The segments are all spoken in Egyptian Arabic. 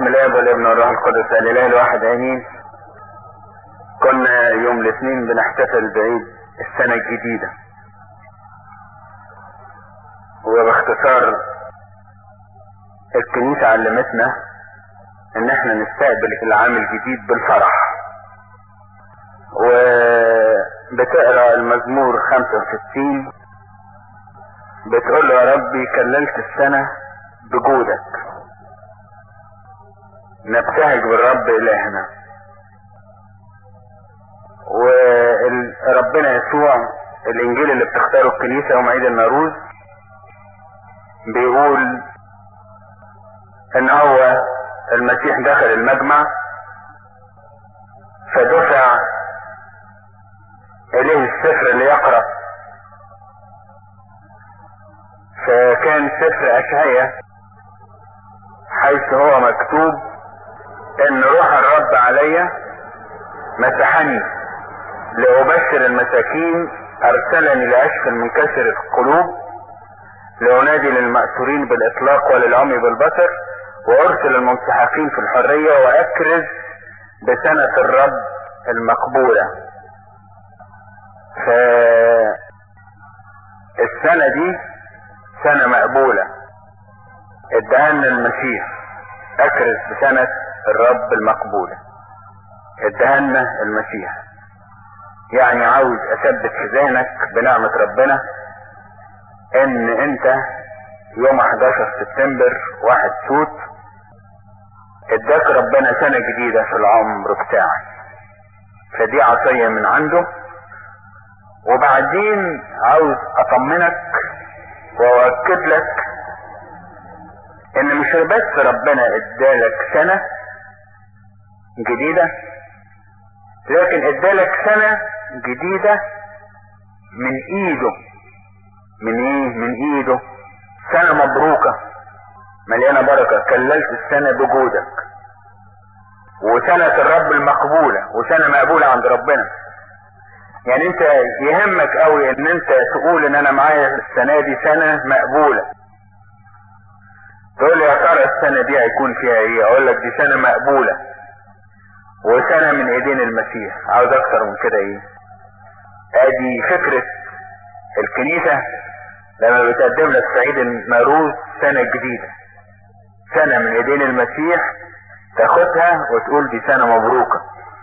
باسم الاب والابن والروح القدس الاله الواحد امين كنا يوم الاثنين بنحتفل بعيد السنة الجديدة وباختصار الكنيسة علمتنا ان احنا نستقبل العام الجديد بالفرح وبتقرا المزمور 65 بتقول له يا ربي كللت السنة بجودك نبتهج بالرب الهنا وربنا يسوع الانجيل اللي بتختاره الكنيسة يوم عيد النوروز بيقول ان هو المسيح دخل المجمع فدفع اليه السفر اللي يقرأ فكان سفر اشعية حيث هو مكتوب ان روح الرب علي مسحني لأبشر المساكين أرسلني لأشفي المنكسر القلوب لأنادي للمأسورين بالإطلاق وللعمي بالبصر وأرسل المنسحقين في الحرية وأكرز بسنة الرب المقبولة فالسنة دي سنة مقبولة ادهن المسيح أكرز بسنة الرب المقبولة ادهن المسيح يعني عاوز اثبت في ذهنك بنعمة ربنا ان انت يوم 11 سبتمبر واحد توت اداك ربنا سنة جديدة في العمر بتاعك فدي عطية من عنده وبعدين عاوز اطمنك واؤكد لك ان مش بس ربنا ادالك سنة جديدة لكن ادالك سنة جديدة من ايده من ايه من ايده سنة مبروكة مليانة بركة كللت السنة بجودك وسنة الرب المقبولة وسنة مقبولة عند ربنا يعني انت يهمك قوي ان انت تقول ان انا معايا السنة دي سنة مقبولة تقول لي يا ترى السنة دي هيكون فيها ايه اقول لك دي سنة مقبولة وسنة من ايدين المسيح عاوز اكتر من كده ايه ادي فكرة الكنيسة لما بتقدم لك في عيد النوروز سنة جديدة سنة من ايدين المسيح تاخدها وتقول دي سنة مبروكة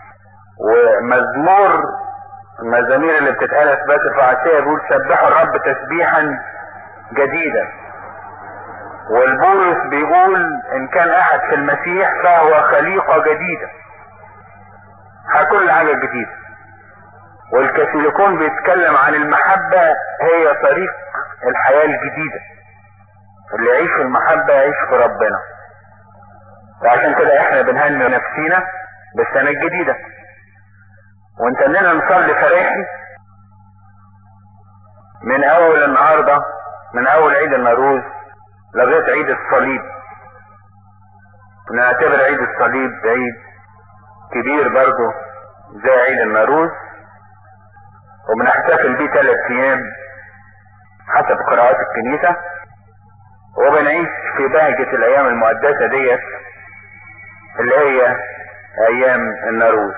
ومزمور المزامير اللي بتتقال في بات الفعاسية بيقول سبحوا الرب تسبيحا جديدا والبولس بيقول ان كان احد في المسيح فهو خليقة جديدة كل حاجة جديدة والكاثوليكون بيتكلم عن المحبة هي طريق الحياة الجديدة اللي يعيش في المحبة يعيش في ربنا وعشان كده احنا بنهني نفسينا بالسنة الجديدة وانت اننا نصلي فريحي من اول النهاردة من اول عيد النوروز لغاية عيد الصليب نعتبر عيد الصليب عيد كبير برضه زي عيد النوروز وبنحتفل بيه ثلاث ايام حسب قراءات الكنيسة وبنعيش في بهجة الايام المقدسة ديت اللي هي ايام النوروز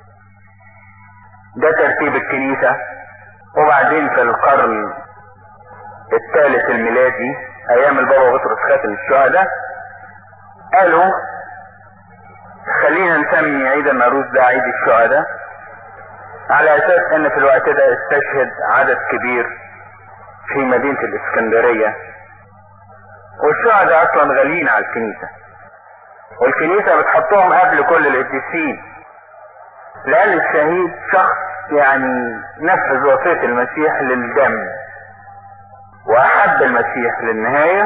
ده ترتيب الكنيسة وبعدين في القرن الثالث الميلادي ايام البابا بطرس خاتم الشهداء قالوا خلينا نسمي عيد النوروز ده عيد الشهداء على اساس ان في الوقت ده استشهد عدد كبير في مدينة الاسكندرية والشهداء اصلا غاليين على الكنيسة والكنيسة بتحطهم قبل كل القديسين لان الشهيد شخص يعني نفذ وصية المسيح للدم واحب المسيح للنهاية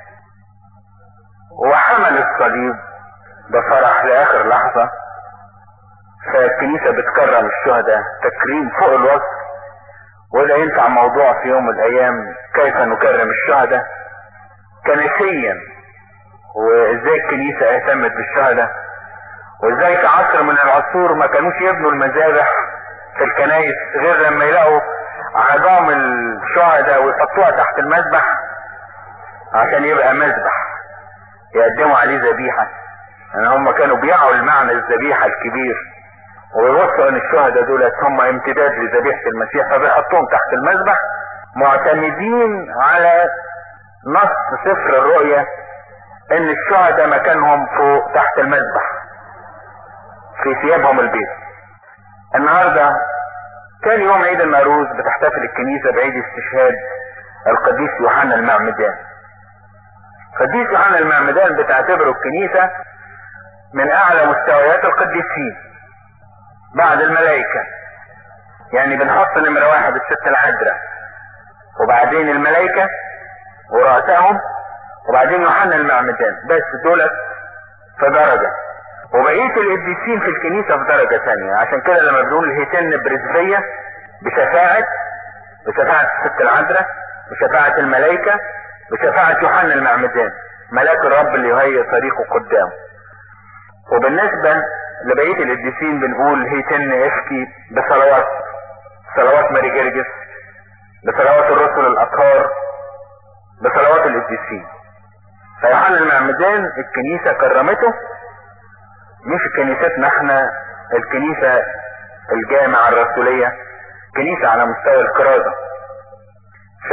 وحمل الصليب بفرح لاخر لحظة فالكنيسة بتكرم الشهداء تكريم فوق الوصف وده ينفع موضوع في يوم من الايام كيف نكرم الشهداء كنسيا وازاي الكنيسة اهتمت بالشهداء وازاي في عصر من العصور ما كانوش يبنوا المذابح في الكنايس غير لما يلاقوا عظام الشهداء ويحطوها تحت المذبح عشان يبقى مذبح يقدموا عليه ذبيحة ان هم كانوا بيعوا المعنى الذبيحة الكبير ويوصوا ان الشهداء دولت هم امتداد لذبيحة المسيح فبيحطوهم تحت المذبح معتمدين على نص سفر الرؤيا ان الشهداء مكانهم فوق تحت المذبح في ثيابهم البيض النهارده تاني يوم عيد النوروز بتحتفل الكنيسة بعيد استشهاد القديس يوحنا المعمدان قديس يوحنا المعمدان بتعتبره الكنيسة من اعلى مستويات القديسين بعد الملائكة يعني بنحط نمرة واحد الست العذراء وبعدين الملائكة ورؤسائهم وبعدين يوحنا المعمدان بس دولت في درجة وبقية القديسين في الكنيسة في درجة ثانية عشان كده لما بنقول هيتن برزبية بشفاعة بشفاعة الست العذراء بشفاعة الملائكة بشفاعة يوحنا المعمدان ملاك الرب اللي يهيئ طريقه قدامه وبالنسبة لبقية القديسين بنقول هيتن افكي بصلوات صلوات ماري جرجس بصلوات الرسل الاطهار بصلوات القديسين فيوحنا المعمدان الكنيسة كرمته مش كنيستنا احنا الكنيسة الجامعة الرسولية كنيسة على مستوى الكرازة ف...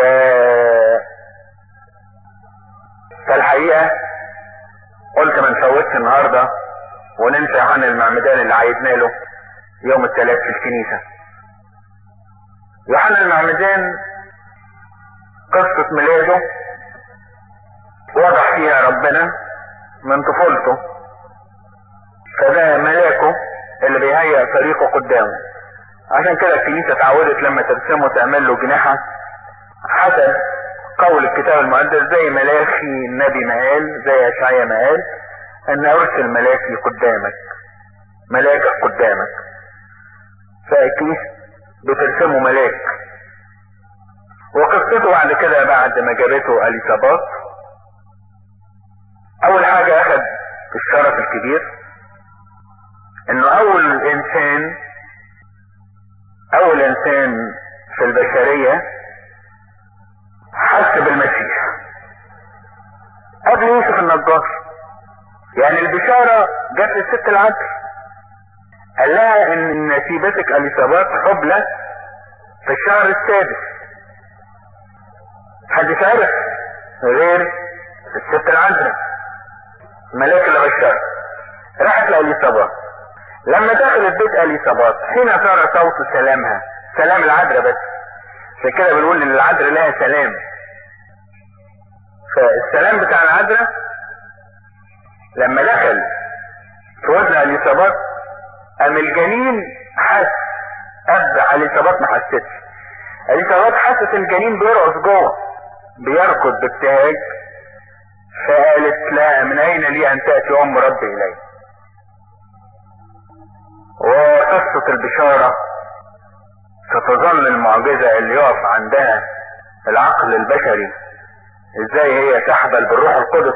فالحقيقة قلت ما نفوتش النهاردة وننسى عن المعمدان اللي عيدنا له يوم الثلاث في الكنيسة يوحنا المعمدان قصة ميلاده وضح فيها ربنا من طفولته فده ملاكه اللي بيهيئ طريقه قدامه عشان كده الكنيسة اتعودت لما ترسمه تعمل له جناحة حسب قول الكتاب المقدس زي ملاخي النبي ما قال زي اشعيا ما قال ان ارسل ملاكي قدامك ملاكك قدامك فالكنيسة بترسمه ملاك وقصته بعد كده بعد ما جابته اليسابات اول حاجة اخد الشرف الكبير انه اول انسان اول انسان في البشرية حس بالمسيح قبل يوسف النجار يعني البشارة جت للست العدل قال لها ان نسيبتك اليسابات حبلى في الشهر السادس محدش عرف غير الست العذراء ملاك اللي بشر راحت لاليصابات لما دخلت بيت اليصابات حين ترى صوت سلامها سلام العذراء بس عشان كده بنقول ان العذراء لها سلام فالسلام بتاع العذراء لما دخل في وزن اليصابات قام الجنين حس ابدا اليصابات ما حستش اليصابات حست الجنين بيرقص جوه بيركض بابتهاج فقالت لا من اين لي ان تاتي ام ربي الي وقصة البشارة ستظل المعجزة اللي يقف عندها العقل البشري ازاي هي تحبل بالروح القدس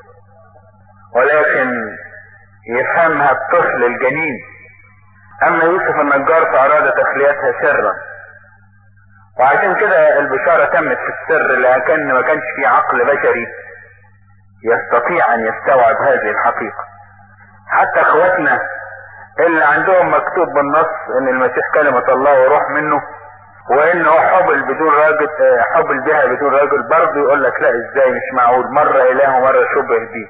ولكن يفهمها الطفل الجنين اما يوسف النجار فاراد تخليتها سرا وعشان كده البشارة تمت في السر لكن ما كانش في عقل بشري يستطيع ان يستوعب هذه الحقيقة حتى اخواتنا اللي عندهم مكتوب بالنص ان المسيح كلمة الله وروح منه وانه حبل بدون راجل حبل بها بدون راجل برضه يقول لك لا ازاي مش معقول مرة اله ومرة شبه بيه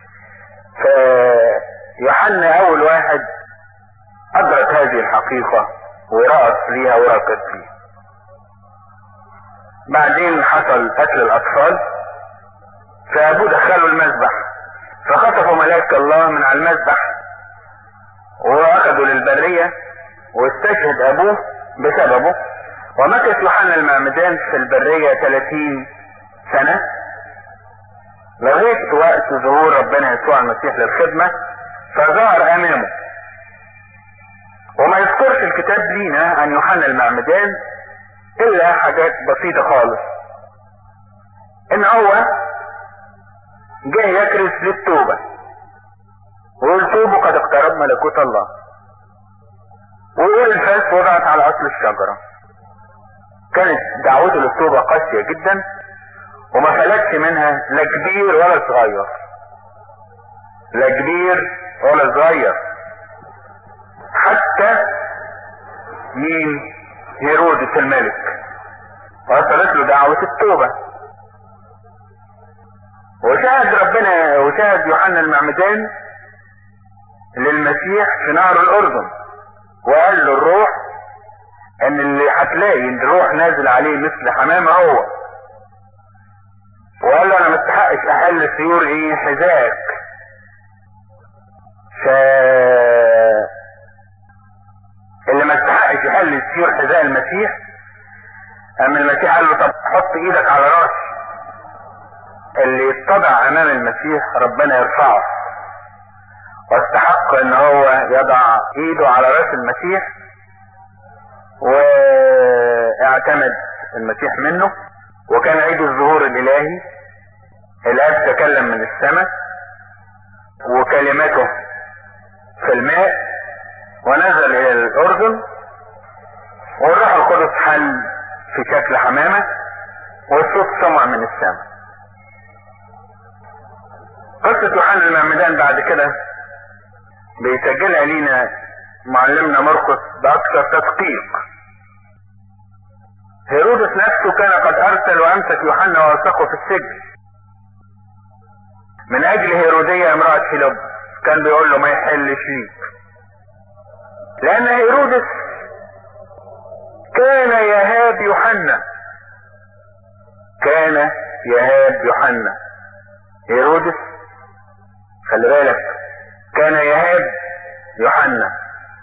فيوحنا اول واحد ادرك هذه الحقيقة ورأت ليها ورقت ليها بعدين حصل قتل الاطفال فابوه دخلوا المذبح فخطفوا ملاك الله من على المذبح واخذوا للبرية واستشهد ابوه بسببه ومكث يوحنا المعمدان في البرية 30 سنة لغاية وقت ظهور ربنا يسوع المسيح للخدمة فظهر امامه وما يذكرش الكتاب لينا عن يوحنا المعمدان الا حاجات بسيطة خالص ان هو جاي يكرس للتوبة ويقول توبوا قد اقترب ملكوت الله ويقول الفاس وضعت على اصل الشجرة كانت دعوته للتوبة قاسية جدا وما فلتش منها لا كبير ولا صغير لا كبير ولا صغير حتى مين هيرودس الملك وصلت له دعوة التوبة وشاهد ربنا وشاهد يوحنا المعمدان للمسيح في نهر الأردن وقال له الروح ان اللي هتلاقي ان الروح نازل عليه مثل حمامة هو وقال له انا ما استحقش احل سيور ايه حذاك ف اللي ما استحقش يحل سيور حذاء المسيح اما المسيح قال له طب حط ايدك على راسي اللي يتضع امام المسيح ربنا يرفعه واستحق ان هو يضع ايده على راس المسيح واعتمد المسيح منه وكان عيد الظهور الالهي الاب تكلم من السماء وكلمته في الماء ونزل الى الاردن والروح القدس حل في شكل حمامة والصوت سمع من السماء قصة يوحنا المعمدان بعد كده بيسجلها لينا معلمنا مرقس بأكثر تدقيق هيرودس نفسه كان قد أرسل وأمسك يوحنا وألصقه في السجن من أجل هيرودية امرأة فيلب كان بيقول له ما يحلش ليك لأن هيرودس كان يهاب يوحنا كان يهاب يوحنا هيرودس خلي بالك كان يهاب يوحنا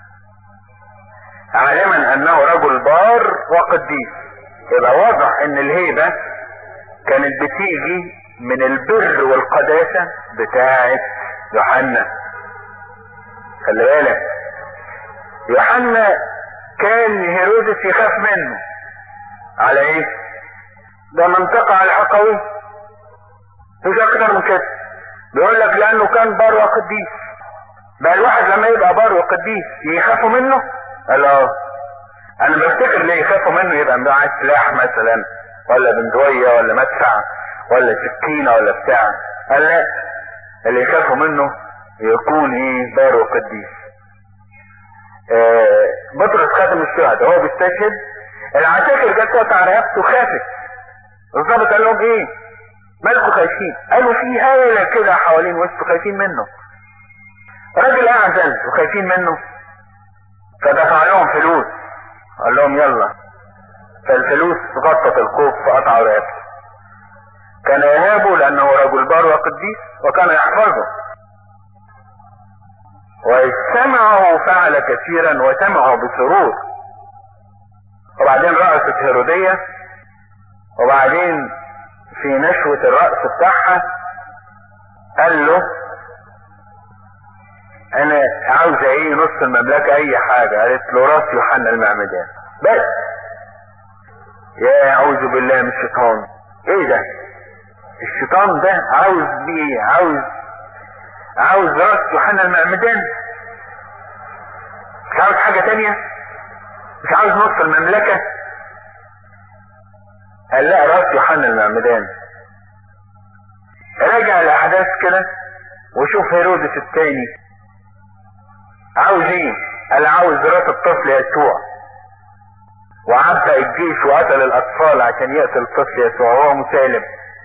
عالما انه رجل بار وقديس يبقى واضح ان الهيبة كانت بتيجي من البر والقداسة بتاعة يوحنا خلي بالك يوحنا كان هيرودس يخاف منه على ايه ده منطقة على الحقوي مش اكتر من كده بيقول لك لانه كان بار وقديس بقى الواحد لما يبقى بار وقديس يخافوا منه قال اه انا بفتكر ليه يخافوا منه يبقى معاه سلاح مثلا ولا بندوية ولا مدفع ولا سكينة ولا بتاع قال لا اللي يخافوا منه يكون ايه بار وقديس آه بطرس خاتم الشهداء هو بيستشهد العساكر جت تقطع رقبته خافت الظابط قال لهم ايه مالكوا خايفين قالوا في هالة كده حوالين وسطه خايفين منه راجل اعزل وخايفين منه فدفع لهم فلوس قال لهم يلا فالفلوس غطت الخوف فقطعوا رقبته كان يهابه لانه رجل بار وقديس وكان يحفظه وسمعه فعل كثيرا وسمعه بسرور وبعدين رأست هيرودية وبعدين في نشوة الرأس بتاعها قال له انا عاوزة ايه نص المملكة اي حاجة قالت له راس يوحنا المعمدان بس يا اعوذ بالله من الشيطان ايه ده الشيطان ده عاوز بيه عاوز عاوز راس يوحنا المعمدان مش عاوز حاجة تانية مش عاوز نص المملكة قال لا راس يوحنا المعمدان راجع الاحداث كده وشوف هيرودس الثاني عاوز ايه قال عاوز راس الطفل يسوع وعبأ الجيش وقتل الاطفال عشان يقتل الطفل يسوع وهو مسالم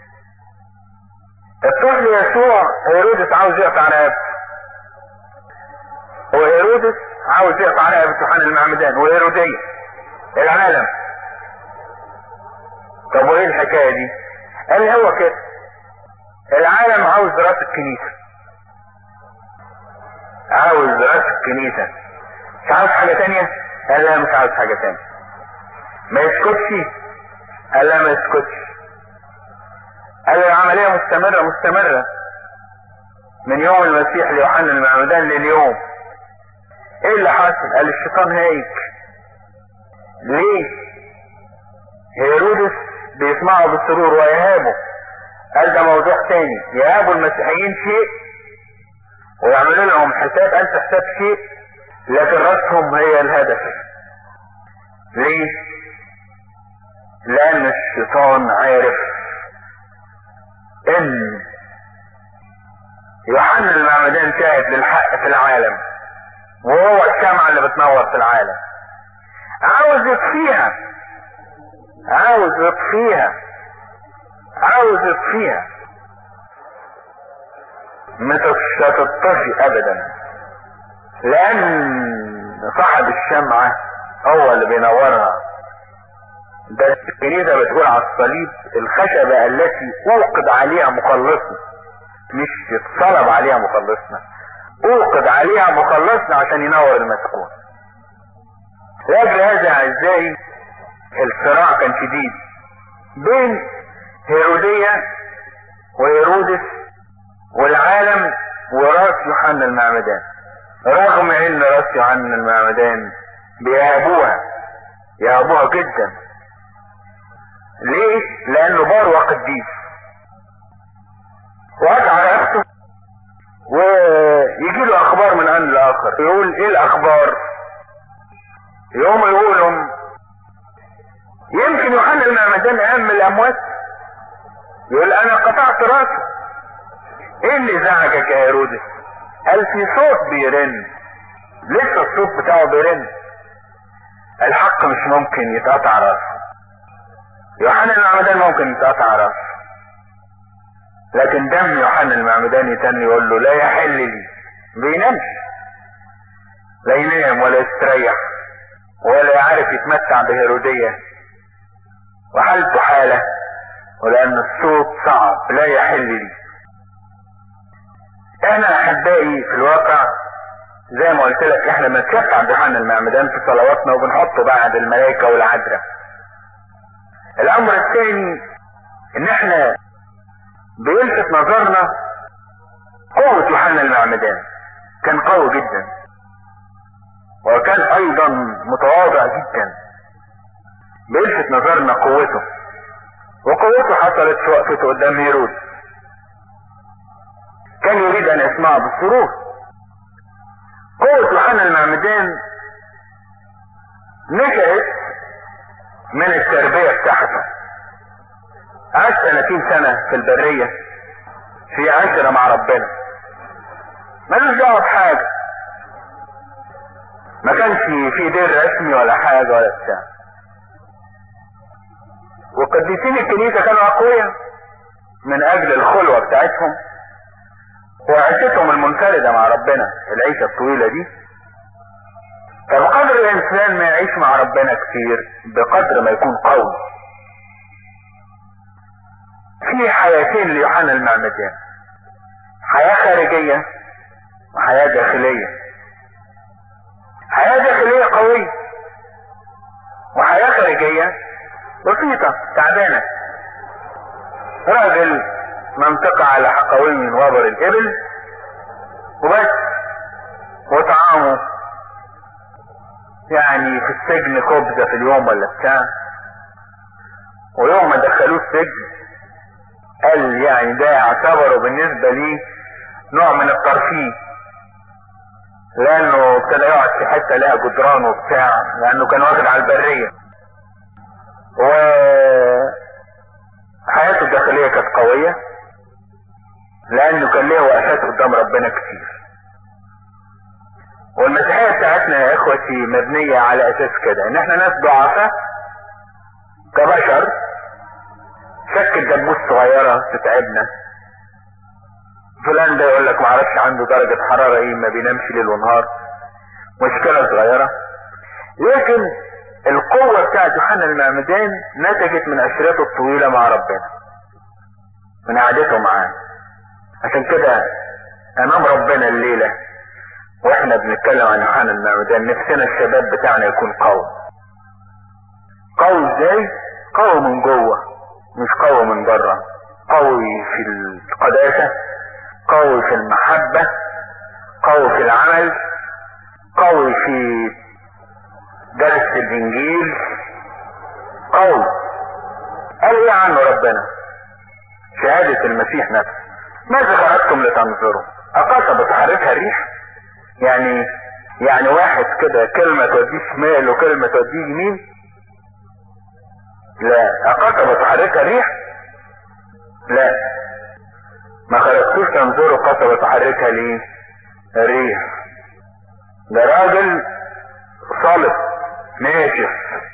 الطفل يسوع هيرودس عاوز يقطع رقبته وهيرودس عاوز يقطع رقبة يوحنا المعمدان وهيرودية العالم طب وايه الحكاية دي قال هو كده العالم عاوز راس الكنيسة عاوز راس الكنيسة مش عاوز حاجة تانية قال لا مش عاوز حاجة تانية ما يسكتش قال لا ما يسكتش قال له العملية مستمرة مستمرة من يوم المسيح ليوحنا المعمدان لليوم ايه اللي حصل قال الشيطان هيك ليه هيرودس بيسمعوا بالسرور ويهابوا قال ده موضوع تاني يهابوا المسيحيين شيء ويعملوا لهم حساب ألف حساب شيء لكن راسهم هي الهدف ليه لأن الشيطان عارف إن يوحنا المعمدان شاهد للحق في العالم وهو الشمعة اللي بتنور في العالم عاوز يطفيها عاوز يطفيها عاوز يطفيها مش هتطفي ابدا لان صاحب الشمعة هو اللي بينورها ده الكنيسة بتقول على الصليب الخشبة التي اوقد عليها مخلصنا مش اتصلب عليها مخلصنا اوقد عليها مخلصنا عشان ينور المسكون لاجل هذا اعزائي الصراع كان شديد بين هيرودية وهيرودس والعالم وراس يوحنا المعمدان رغم ان راس يوحنا المعمدان بيهابوها يهابوها جدا ليه لانه بار قديس وقطع نفسه ويجي له اخبار من ان لاخر يقول ايه الاخبار يوم يقولهم يمكن يوحنا المعمدان قام من الاموات يقول انا قطعت راسه ايه اللي زعجك يا هيرودس قال في صوت بيرن لسه الصوت بتاعه بيرن الحق مش ممكن يتقطع راسه يوحنا المعمدان ممكن يتقطع راسه لكن دم يوحنا المعمدان تاني يقول له لا يحل لي بينامش لا ينام ولا يستريح ولا يعرف يتمتع بهيرودية وحالته حالة ولأن الصوت صعب لا يحل لي احنا احبائي في الواقع زي ما قلت لك احنا بنتشفع بيوحنا المعمدان في صلواتنا وبنحطه بعد الملائكة والعذراء الامر الثاني ان احنا بيلفت نظرنا قوة يوحنا المعمدان كان قوي جدا وكان ايضا متواضع جدا بيلفت نظرنا قوته وقوته حصلت في وقفته قدام هيرود كان يريد ان يسمعه بالسرور قوة يوحنا المعمدان نشأت من التربية بتاعته عاش 30 سنة في البرية في عشرة مع ربنا ملوش دعوة بحاجة ما كانش في دير رسمي ولا حاجة ولا بتاع وقديسين الكنيسة كانوا أقوياء من أجل الخلوة بتاعتهم وعيشتهم المنفردة مع ربنا العيشة الطويلة دي فبقدر الإنسان ما يعيش مع ربنا كتير بقدر ما يكون قوي في حياتين ليوحنا المعمدان حياة خارجية وحياة داخلية حياة داخلية قوية وحياة خارجية بسيطة تعبانة راجل منطقة على حقوي من وبر الإبل وبس وطعامه يعني في السجن كبزة في اليوم ولا بتاع ويوم ما دخلوه السجن قال يعني ده اعتبره بالنسبة لي نوع من الترفيه لانه ابتدى يقعد في حتة لها جدران وبتاع لانه كان واخد على البرية و حياته الداخلية كانت قوية لانه كان ليه وقفات قدام ربنا كتير والمسيحية بتاعتنا يا اخوتي مبنية على اساس كده ان احنا ناس ضعفاء كبشر شك الدبوس صغيرة تتعبنا فلان ده يقول لك معرفش عنده درجة حرارة ايه ما بينامش ليل ونهار مشكلة صغيرة لكن القوة بتاعت يوحنا المعمدان نتجت من عشرته الطويلة مع ربنا من قعدته معاه عشان كده امام ربنا الليلة واحنا بنتكلم عن يوحنا المعمدان نفسنا الشباب بتاعنا يكون قوي قوي ازاي قوي من جوه مش قوي من بره قوي في القداسة قوي في المحبة قوي في العمل قوي في درس الانجيل قوي قال ايه عنه ربنا شهادة المسيح نفسه ماذا خرجتم لتنظروا اقصى بتحركها الريح يعني يعني واحد كده كلمة توديه شمال وكلمة توديه يمين لا أقصى بتحركها الريح لا ما خلقتوش تنظروا قصبة تحركها ليه الريح ده راجل صلب ناشف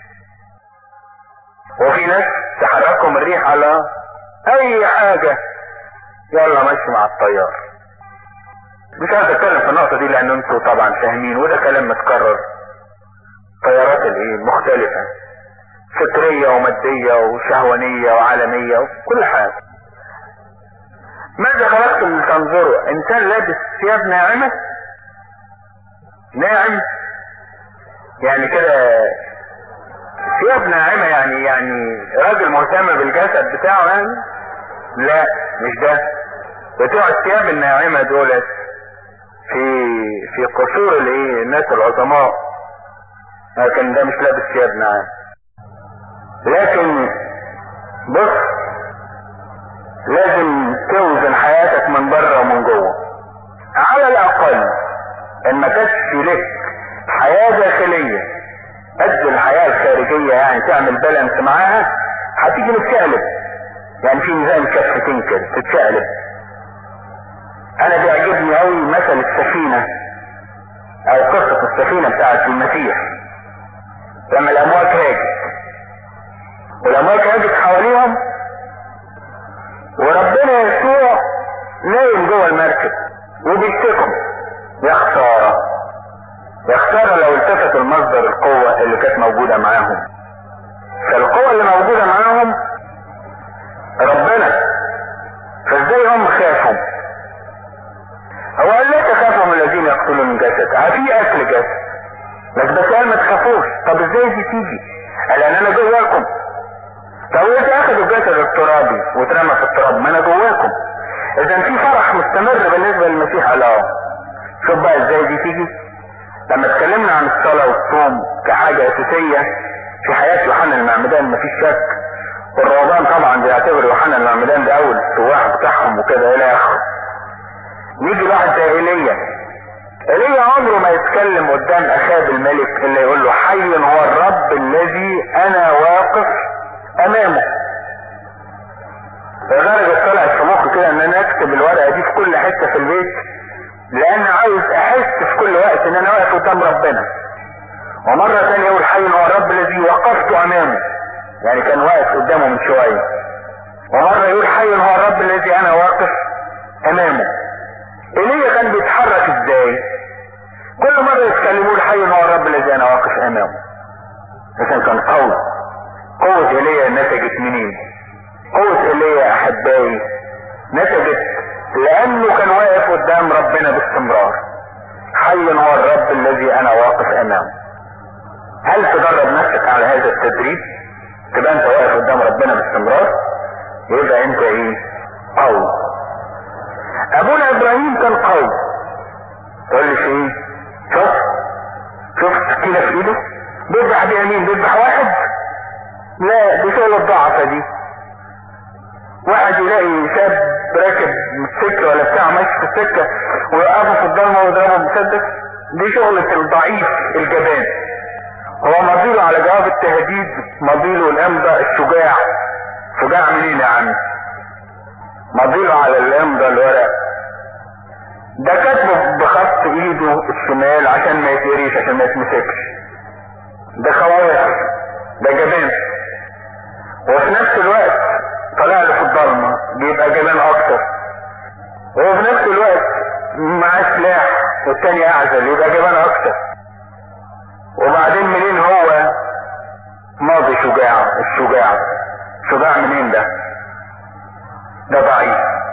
وفي ناس تحركهم الريح على اي حاجة يلا ماشي مع الطيار مش عايز اتكلم في النقطة دي لان انتوا طبعا فاهمين وده كلام متكرر طيارات الايه مختلفة فكرية ومادية وشهوانية وعالمية وكل حاجة ماذا خلقتم لتنظروا انسان لابس ثياب ناعمة ناعم يعني كده ثياب ناعمة يعني يعني راجل مهتم بالجسد بتاعه يعني لا مش ده بتوع الثياب الناعمة دولت في في قصور الايه الناس العظماء لكن ده مش لابس ثياب ناعم لكن بص لازم توزن حياتك من بره ومن جوه على الاقل ان ما كانش لك حياة داخلية قد الحياة الخارجية يعني تعمل بالانس معاها هتيجي متشقلب يعني في نظام كفتين كده تتشقلب انا بيعجبني قوي مثل السفينة او قصة السفينة بتاعت المسيح لما الامواج هاجت والامواج هاجت حواليهم وربنا يسوع نايم جوه المركب وبيشتكوا يا خسارة يا خسارة لو التفتوا المصدر القوة اللي كانت موجودة معاهم فالقوة اللي موجودة معاهم ربنا فازاي هم خافوا هو قال لا تخافوا من الذين يقتلون الجسد في اكل جسد لكن بس قال ما تخافوش طب ازاي دي تيجي قال ان انا جواكم طب اذا اخذوا الجسد الترابي واترمى في التراب ما انا جواكم اذا في فرح مستمر بالنسبه للمسيح قال اه شوف بقى ازاي دي تيجي لما اتكلمنا عن الصلاه والصوم كحاجه اساسيه في حياه يوحنا المعمدان مفيش شك والروضان طبعا بيعتبر يوحنا المعمدان ده اول السواح بتاعهم وكده الى اخره يجي واحد زي ايليا ايليا عمره ما يتكلم قدام اخاب الملك الا يقول له حي هو الرب الذي انا واقف امامه لدرجة طلعت في مخي كده ان انا اكتب الورقة دي في كل حتة في البيت لان عاوز احس في كل وقت ان انا واقف قدام ربنا ومرة تانية يقول حي هو الرب الذي وقفت امامه يعني كان واقف قدامه من شوية ومرة يقول حي هو الرب الذي انا واقف امامه ايليا كان بيتحرك ازاي كل مرة يتكلموا حي هو الرب الذي انا واقف امامه لكن كان قوي قوة ايليا نتجت منين قوة ايليا يا احبائي نتجت لانه كان واقف قدام ربنا باستمرار حي هو الرب الذي انا واقف امامه هل تدرب نفسك على هذا التدريب تبقى انت واقف قدام ربنا باستمرار يبقى انت ايه قوي ابونا ابراهيم كان قوي تقول لي في ايه شوف شوف سكينة في ايده بيذبح بيمين بيذبح واحد لا دي شغل الضعفة دي واحد يلاقي شاب راكب سكة ولا بتاع ماشي في السكة ويوقفه في الضلمة ويضربه بمسدس دي شغلة الضعيف الجبان هو مضيله على جواب التهديد مضيله الامضة الشجاع شجاع منين يا عم مضيله على الامضة الورق ده كاتبه بخط ايده الشمال عشان ما يتقريش عشان ما يتمسكش ده خواف ده جبان وفي نفس الوقت طلع له في الضلمة بيبقى جبان اكتر وفي نفس الوقت معاه سلاح والتاني اعزل يبقى جبان اكتر وبعدين منين هو ماضي شجاع الشجاع شجاع منين ده ده ضعيف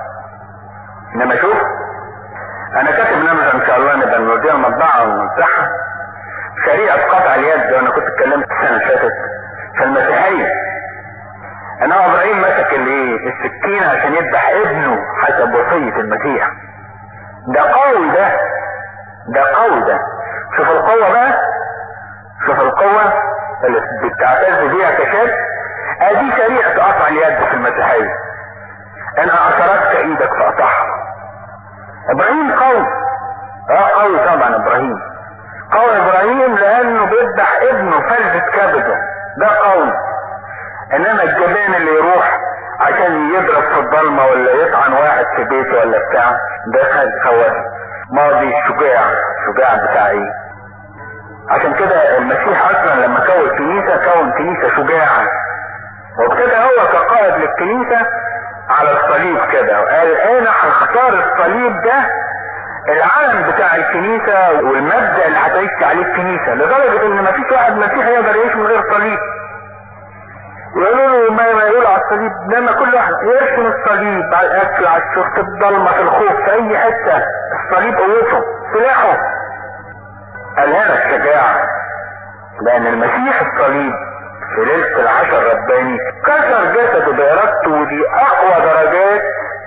انما شوف انا كاتب نمذجه ان شاء الله نبقى نوديها المطبعه ونمسحها شريعه قطع اليد وانا كنت اتكلمت السنه اللي فاتت في المسيحيه انما ابراهيم مسك الايه السكينه عشان يذبح ابنه حسب وصيه المسيح ده قوي ده ده قوي ده شوف القوه بقى شوف القوه اللي بتعتز بيها كشاب ادي شريعه قطع اليد في المسيحيه ان اعترضت ايدك فاقطعها ابراهيم قوي اه قوي طبعا ابراهيم قوي ابراهيم لانه بيذبح ابنه فلذة كبده ده قوي انما الجبان اللي يروح عشان يضرب في الضلمة ولا يطعن واحد في بيته ولا بتاع ده خد خواف ماضي شجاع شجاع بتاع ايه عشان كده المسيح اصلا لما كون كنيسة كون كنيسة شجاعة وابتدى هو كقائد للكنيسة على الصليب كده وقال انا هختار الصليب ده العلم بتاع الكنيسة والمبدأ اللي هتعيش عليه الكنيسة لدرجة ان مفيش واحد مسيحي يقدر يعيش من غير صليب يقولوا له ما, ما يقول على الصليب لما كل واحد يرسم الصليب على الاكل على الشرب في الضلمه في الخوف في اي حته الصليب قوته سلاحه قال هنا الشجاعه لان المسيح الصليب في ليله العشر رباني كسر جسده بارادته ودي اقوى درجات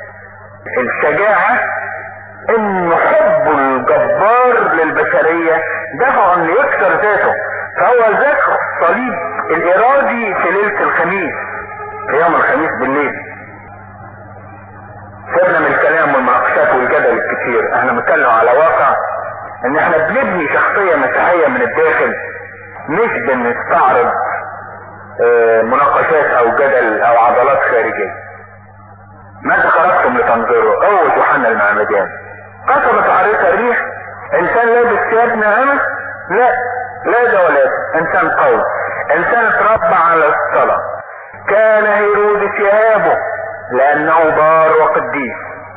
الشجاعه ان حبه الجبار للبشريه دفعه انه يكسر ذاته فهو ذكر الصليب الارادي في ليلة الخميس في يوم الخميس بالليل سيبنا من الكلام والمناقشات والجدل الكتير احنا بنتكلم على واقع ان احنا بنبني شخصية مسيحية من الداخل مش بنستعرض اه مناقشات او جدل او عضلات خارجية ماذا خرجتم لتنظروا قوة يوحنا المعمدان قصبت عريقة الريح انسان لابس ثياب ناعمة لا لا ده ولا انسان قوي انسان اتربى على الصلاة كان هيرودس يهابه لانه بار وقديس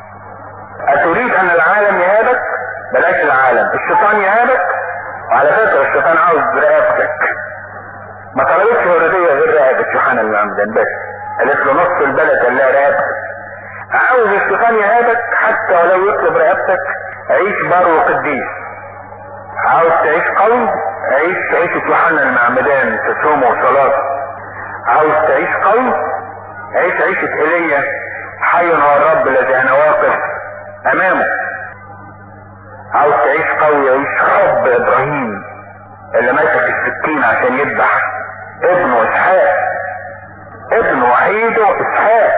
اتريد ان العالم يهابك بلاش العالم الشيطان يهابك وعلى فكرة الشيطان عاوز رقبتك ما طلبتش هردية غير رقبة يوحنا المعمدان بس قالت له نص البلد قال لها رقبتك عاوز الشيطان يهابك حتى ولو يطلب رقبتك عيش بار وقديس عاوز تعيش قوي عيش عيشة يوحنا المعمدان في صومه وصلاته عاوز تعيش قوي عيش عيشة ايليا حي هو الرب الذي انا واقف امامه عاوز تعيش قوي عيش حب ابراهيم اللي مسك السكين عشان يذبح ابنه اسحاق ابن وحيده اسحاق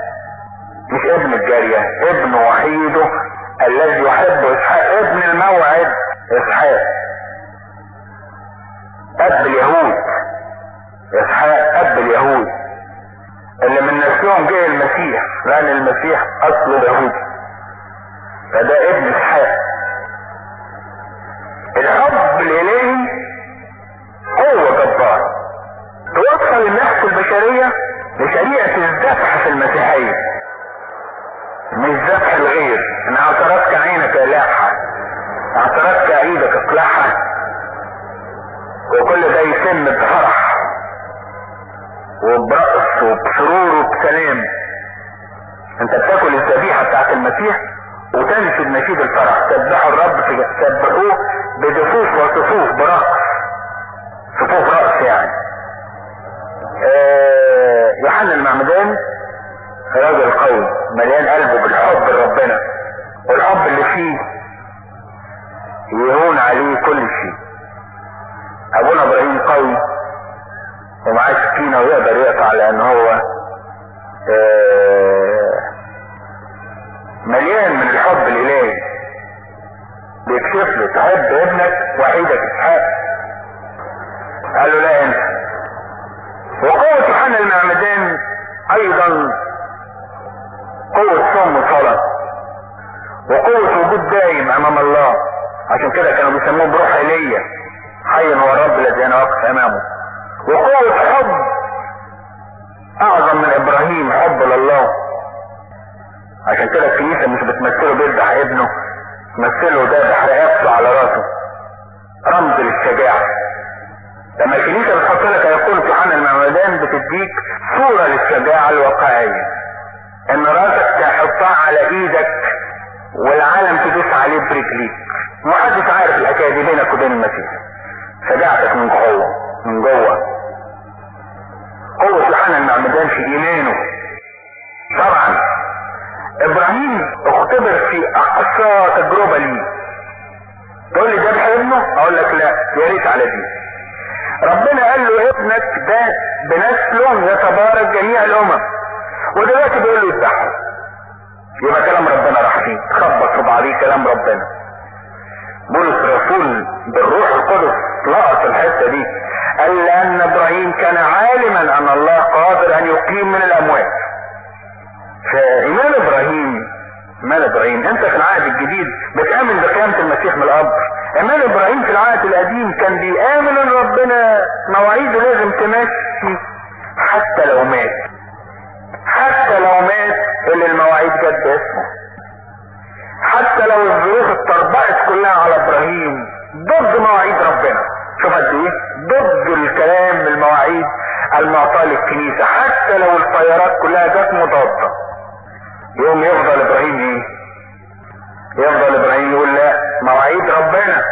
مش ابن الجارية ابن وحيده الذي يحب اسحاق ابن الموعد اسحاق اب اليهود اسحاق اب اليهود اللي من نسلهم جه المسيح لان المسيح اصله يهودي فده ابن اسحاق الحب الالهي هو جبار توصل النفس البشرية لشريعة الذبح في المسيحية مش ذبح الغير ان اعترضت عينك الاحها اعترضت ايدك اقلعها وكل ده يتم بفرح وبرقص وبسرور وبسلام انت بتاكل الذبيحة بتاعت المسيح وتنشد نشيد الفرح سبحوا الرب سبحوه بدفوف وصفوف برقص صفوف رقص يعني اه يوحنا المعمدان راجل قوي مليان قلبه بالحب لربنا والحب اللي فيه يهون عليه كل شيء ابونا ابراهيم قوي ومعاه سكينه ويقدر يقطع لان هو اه مليان من الحب الالهي بيكشف له تحب ابنك وحيدك اسحاق قال له لا انت وقوة يوحنا المعمدان ايضا قوة صوم وصلاة وقوة وجود دائم امام الله عشان كده كانوا بيسموه بروح ايليا حي هو الرب الذي انا واقف امامه وقوة حب اعظم من ابراهيم حب لله عشان كده الكنيسة مش بتمثله بيذبح ابنه تمثله ذابح رقبته على راسه رمز للشجاعة لما الكنيسة بتحط لك يقول يوحنا المعمدان بتديك صورة للشجاعة الواقعية ان راسك تحطها على ايدك والعالم تدوس عليه برجليك محدش عارف الحكاية دي بينك وبين المسيح شجاعتك من جوه من جوه قوة يوحنا المعمدان في ايمانه طبعا ابراهيم اختبر في اقصى تجربة ليه تقول لي ذبح ابنه اقول لك لا يا ريت على دي ربنا قال له ابنك ده بنسله يتبارك جميع الامم ودلوقتي بيقول له يذبحه يبقى كلام ربنا راح فيه تخبط في بعضيه كلام ربنا بولس الرسول بالروح القدس لقط الحته دي قال لان ابراهيم كان عالما ان الله قادر ان يقيم من الاموات فايمان ابراهيم ايمان ابراهيم انت في العهد الجديد بتامن بقيامه المسيح من القبر ايمان ابراهيم في العهد القديم كان بيامن ان ربنا مواعيده لازم تمشي حتى لو مات حتى لو مات اللي المواعيد جت باسمه حتى لو الظروف اتطربقت كلها على ابراهيم ضد مواعيد ربنا شوف قد ايه ضد الكلام المواعيد المعطاة للكنيسة حتى لو الطيارات كلها جت مضادة يوم يفضل ابراهيم ايه يفضل ابراهيم يقول لا مواعيد ربنا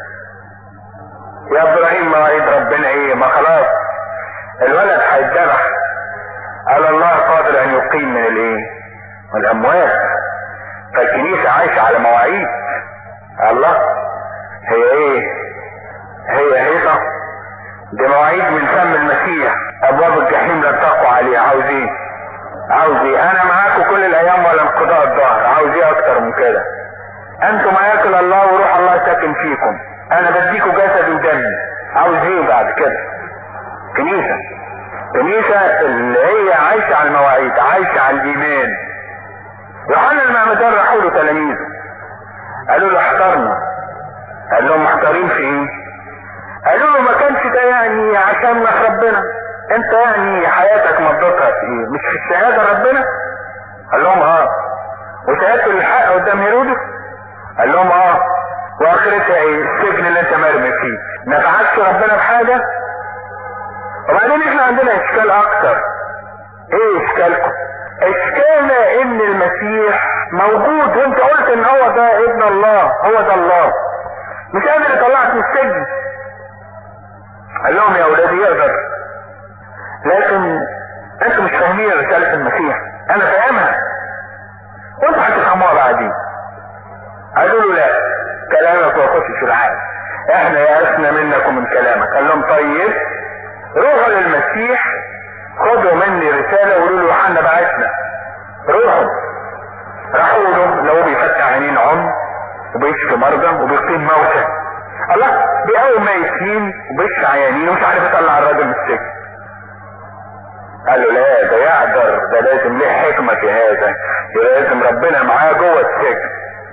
يا ابراهيم مواعيد ربنا ايه ما خلاص الولد هيتذبح قال الله قادر ان يقيم من الايه من الاموات فالكنيسة عايشة على مواعيد الله هي ايه هي هيصة دي مواعيد من فم المسيح ابواب الجحيم لا تقوى عليها عاوز ايه عاوز ايه انا معاكم كل الايام ولا انقضاء الظهر عاوز ايه اكتر من كده انتم هياكل الله وروح الله ساكن فيكم انا بديكوا جسد ودم عاوز ايه بعد كده كنيسة كنيسة اللي هي عايشة على المواعيد عايشة على الايمان يوحنا المعمدان راحوا له تلاميذه قالوا له احترنا قال لهم محتارين في ايه قالوا له ما كانش ده يعني عشان ربنا انت يعني حياتك مضتها في ايه مش في الشهادة ربنا قال لهم اه وشهادة الحق قدام هيرودس قال لهم اه واخرتها ايه السجن اللي انت مرمي فيه نفعتش ربنا بحاجة وبعدين احنا عندنا اشكال اكتر ايه اشكالكم اشكالنا ان المسيح موجود وانت قلت ان هو ده ابن الله هو ده الله مش قادر يطلعك من السجن قال لهم يا اولادي يقدر لكن انتوا مش فاهمين رسالة المسيح انا فاهمها وانتوا هتفهموها بعدين قالوا له لا كلامك ما يخشش في العالم احنا يأسنا منك ومن كلامك قال لهم طيب روحوا للمسيح خدوا مني رسالة وقولوا له يوحنا بعتنا روحوا راحوا له لو بيفتح عينين عم وبيشفي مرضى وبيقيم موتى الله بيقوم ميتين وبيشفي عيانين ومش عارف يطلع الراجل من السجن قال له لا ده يعذر ده لازم ليه حكمة في هذا لازم ربنا معاه جوه السجن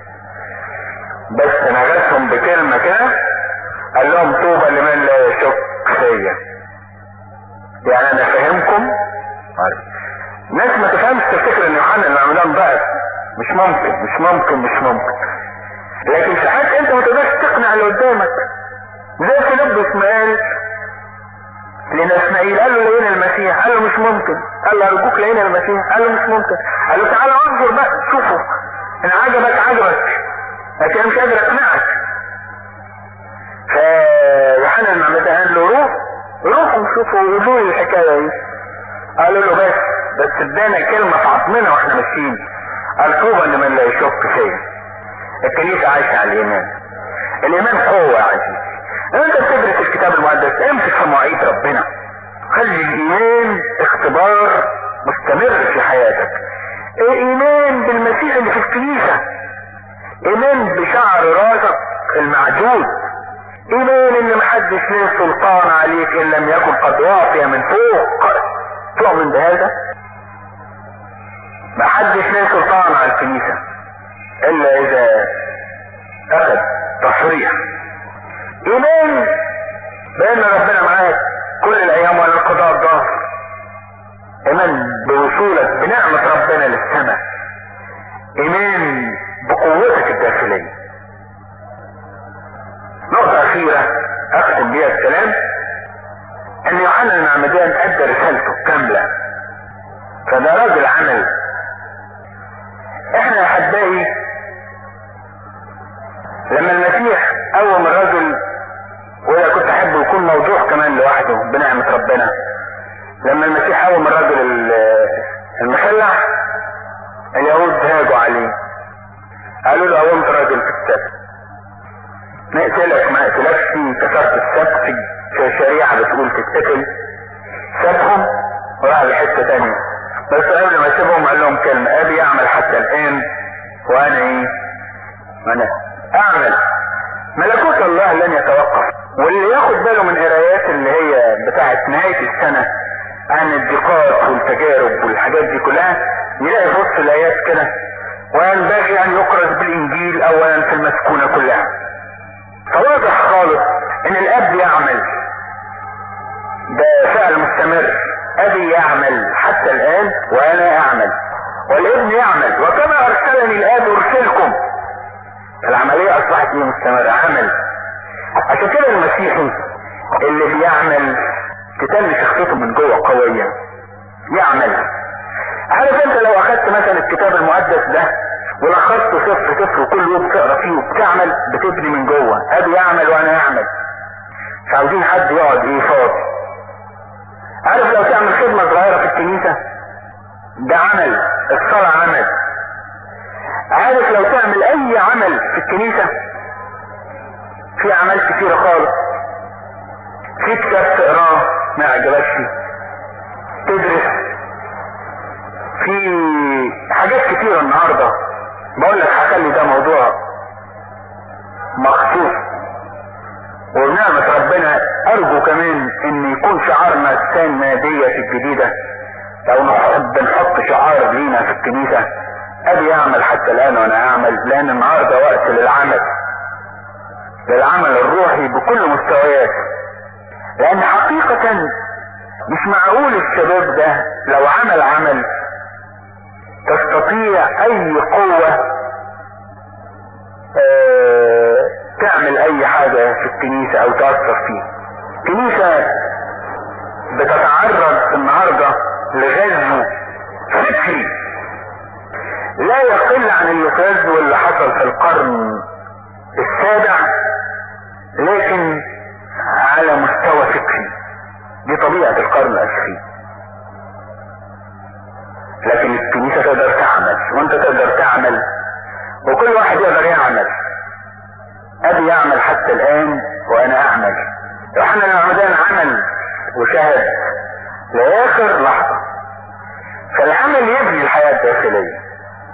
بس نغسهم بكلمة كده قال لهم طوبى لمن لا يشك فيا يعني انا فاهمكم ناس ما تفهمش تفتكر ان يوحنا المعمدان ضعف مش ممكن مش ممكن مش ممكن لكن ساعات انت ما تقدرش تقنع اللي قدامك زي فيلبس ما قال لنسمائيل قال له لقينا المسيح قال له مش ممكن قال له ارجوك لقينا المسيح قال له مش ممكن قال له تعالى انظر بقى شوفه ان عجبك عجبك لكن انا مش قادر اقنعك فيوحنا المعمدان قال له روح روحوا شوفوا وقولوا لي الحكايه دي قالوا له بس بس ادانا كلمه في عظمنا واحنا ماشيين قال طوبى لمن لا يشك فيا الكنيسه عايشه على الايمان الايمان قوه يا عزيزي انت بتدرس الكتاب المقدس امسك في مواعيد ربنا خلي الايمان اختبار مستمر في حياتك ايمان بالمسيح اللي في الكنيسه ايمان بشعر راسك المعجود ايمان ان محدش له سلطان عليك ان لم يكن قد واقع من فوق تؤمن بهذا محدش له سلطان على الكنيسة الا اذا اخذ تصريح ايمان بان ربنا معاك كل الايام ولا القضاء الظهر ايمان بوصولك بنعمة ربنا للسماء ايمان بقوتك الداخليه نقطة أخيرة أختم بيها الكلام إن يوحنا المعمدان أدى رسالته كاملة فده راجل عمل إحنا يا أحبائي لما المسيح قوم الرجل وإذا كنت أحب يكون موضوع كمان لوحده بنعمة ربنا لما المسيح قوم الرجل المخلع اليهود هاجوا عليه قالوا له قومت راجل في السبت نقتلك ما قتلكش كسرت السبت في شريعة بتقول تتقتل سابهم وراح لحتة تانية بس قبل ما يسيبهم قال لهم كلمة ابي يعمل حتى الان وانا ايه وانا اعمل ملكوت الله لن يتوقف واللي ياخد باله من قرايات اللي هي بتاعت نهاية السنة عن الضيقات والتجارب والحاجات دي كلها يلاقي في وسط الايات كده وينبغي ان يكرز بالانجيل اولا في المسكونة كلها فواضح خالص ان الاب يعمل ده فعل مستمر ابي يعمل حتى الان وانا اعمل والابن يعمل وكما ارسلني الاب ارسلكم العملية اصبحت ايه مستمرة عمل عشان كده المسيحي اللي بيعمل تتم شخصيته من جوه قوية يعمل عارف انت لو اخدت مثلا الكتاب المقدس ده ولخصته صفر صفر وكل يوم تقرا فيه وبتعمل بتبني من جوه ابي يعمل وانا اعمل فعاوزين حد يقعد ايه فاضي عارف لو تعمل خدمة صغيرة في الكنيسة ده عمل الصلاة عمل عارف لو تعمل اي عمل في الكنيسة في اعمال كتيرة خالص في كتاب تقراه ما عجبكش تدرس في حاجات كتيرة النهاردة بقول لك هخلي ده موضوع مخصوص وبنعمة ربنا ارجو كمان ان يكون شعارنا السنة ديت الجديدة لو نحب نحط شعار لينا في الكنيسة ابي يعمل حتى الان وانا اعمل لان النهاردة وقت للعمل للعمل الروحي بكل مستوياته لان حقيقة مش معقول الشباب ده لو عمل عمل تستطيع اي قوة اه تعمل اي حاجة في الكنيسة او تأثر فيه كنيسة بتتعرض النهاردة لغزو فكري لا يقل عن الغزو اللي حصل في القرن السابع لكن على مستوى فكري دي طبيعة القرن العشرين لكن الكنيسة تقدر تعمل وانت تقدر تعمل وكل واحد يقدر يعمل ابي يعمل حتى الان وانا اعمل يوحنا المعمدان عمل وشهد لاخر لحظة فالعمل يبني الحياة الداخلية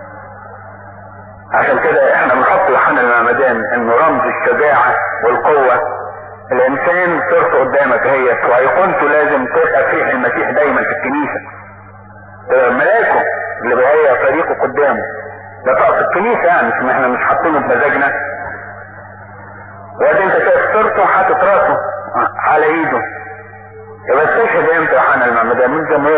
عشان كده احنا بنحط يوحنا المعمدان انه رمز الشجاعة والقوة الانسان صرت قدامك هي وايقونته لازم تبقى فيه المسيح دايما في الكنيسة ملاكه اللي بيهيئ طريقه قدامه ده طاقة الكنيسة يعني مش احنا مش حاطينه بمزاجنا وادي انت شايف صورته حاطط راسه على ايده يبقى استشهد امتى يوحنا المعمدان من زمان